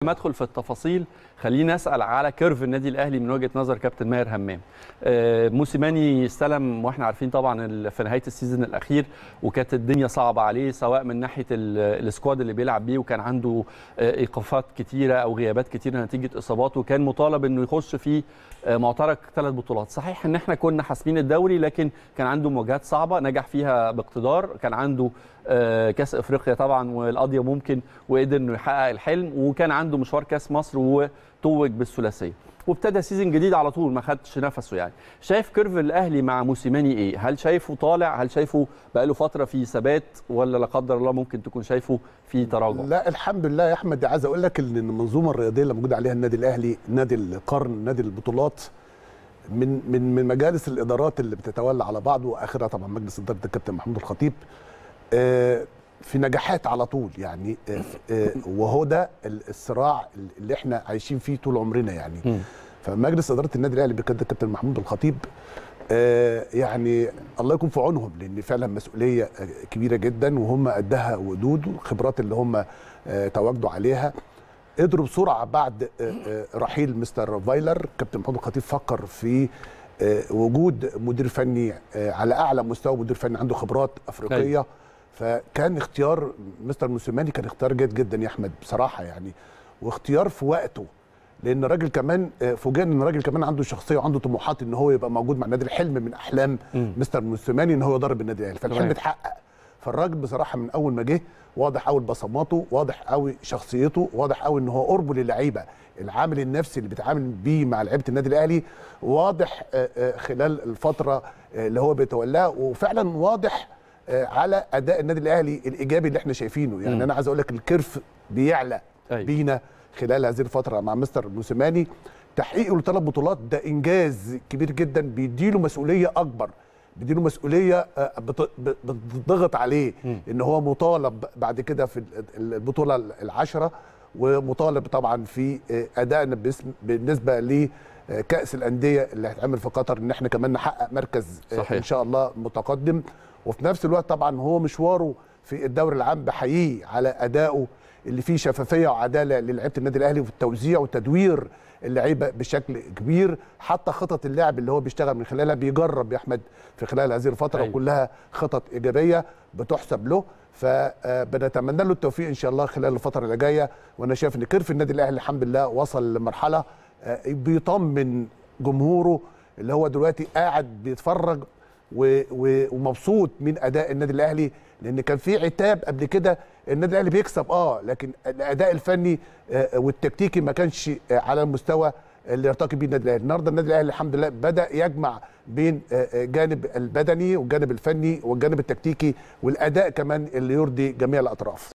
ما ادخل في التفاصيل خليني اسال على كيرف النادي الاهلي من وجهه نظر كابتن ماهر همام آه، موسيماني استلم واحنا عارفين طبعا ال- في نهايه السيزون الاخير وكانت الدنيا صعبه عليه سواء من ناحيه ال- السكواد اللي بيلعب بيه وكان عنده آه، ايقافات كتيره او غيابات كتيره نتيجه اصابات وكان مطالب انه يخش في آه، معترك ثلاث بطولات صحيح ان احنا كنا حاسمين الدوري لكن كان عنده مواجهات صعبه نجح فيها باقتدار كان عنده آه، كاس افريقيا طبعا والقضيه ممكن وقدر انه يحقق الحلم وكان عنده مشوار كاس مصر وتوج بالثلاثيه وابتدى سيزون جديد على طول ما خدش نفسه يعني شايف كيرف الاهلي مع موسيماني ايه هل شايفه طالع هل شايفه بقاله فتره في ثبات ولا لا قدر الله ممكن تكون شايفه في تراجع لا الحمد لله يا احمد عايز اقول لك ان المنظومه الرياضيه اللي موجود عليها النادي الاهلي نادي القرن نادي البطولات من من من مجالس الادارات اللي بتتولى على بعض واخرها طبعا مجلس اداره الكابتن محمود الخطيب آه، في نجاحات على طول يعني آه، آه، وهو ده الصراع اللي احنا عايشين فيه طول عمرنا يعني مم. فمجلس اداره النادي الاهلي بقياده الكابتن محمود الخطيب آه، يعني الله يكون في عونهم لان فعلا مسؤوليه آه، كبيره جدا وهم قدها وقدود والخبرات اللي هم آه، تواجدوا عليها قدروا بسرعه بعد آه، آه، رحيل مستر فايلر كابتن محمود الخطيب فكر في آه، وجود مدير فني آه، على اعلى مستوى مدير فني عنده خبرات افريقيه فكان اختيار مستر موسيماني كان اختيار جيد جدا يا احمد بصراحه يعني واختيار في وقته لان الراجل كمان آه، فوجئنا ان الراجل كمان عنده شخصيه وعنده طموحات ان هو يبقى موجود مع النادي الحلم من احلام مم. مستر موسيماني ان هو يدرب النادي الاهلي فالحلم تمام. اتحقق فالراجل بصراحه من اول ما جه واضح قوي بصماته واضح قوي شخصيته واضح قوي ان هو قربه للعيبه العامل النفسي اللي بيتعامل بيه مع لعيبه النادي الاهلي واضح آه، آه، خلال الفتره آه، اللي هو بيتولاها وفعلا واضح آه، على اداء النادي الاهلي الايجابي اللي احنا شايفينه يعني مم. انا عايز اقول لك الكيرف بيعلى أيوة. بينا خلال هذه الفتره مع مستر موسيماني تحقيقه لثلاث بطولات ده انجاز كبير جدا بيديله مسؤوليه اكبر بيديله مسؤوليه آه، بت- ب- بتضغط عليه مم. ان هو مطالب بعد كده في ال- البطوله العشره ومطالب طبعا في آه، ادائنا باسم بالنسبه لكاس الانديه اللي هتعمل في قطر ان احنا كمان نحقق مركز آه، صحيح. ان شاء الله متقدم وفي نفس الوقت طبعا هو مشواره في الدوري العام بحييه على ادائه اللي فيه شفافيه وعداله للعيبه النادي الاهلي وفي التوزيع وتدوير اللعيبه بشكل كبير حتى خطط اللعب اللي هو بيشتغل من خلالها بيجرب يا احمد في خلال هذه الفتره أيوة. وكلها خطط ايجابيه بتحسب له فبنتمنى له التوفيق ان شاء الله خلال الفتره اللي جايه وانا شايف ان كيرف النادي الاهلي الحمد لله وصل لمرحله آه، بيطمن جمهوره اللي هو دلوقتي قاعد بيتفرج و- و- ومبسوط من اداء النادي الاهلي لان كان في عتاب قبل كده النادي الاهلي بيكسب اه لكن الاداء الفني آه، والتكتيكي ما كانش آه، على المستوى اللي يرتقي بيه النادي الاهلي النهارده النادي الاهلي الحمد لله بدا يجمع بين آه، آه، جانب البدني والجانب الفني والجانب التكتيكي والاداء كمان اللي يرضي جميع الاطراف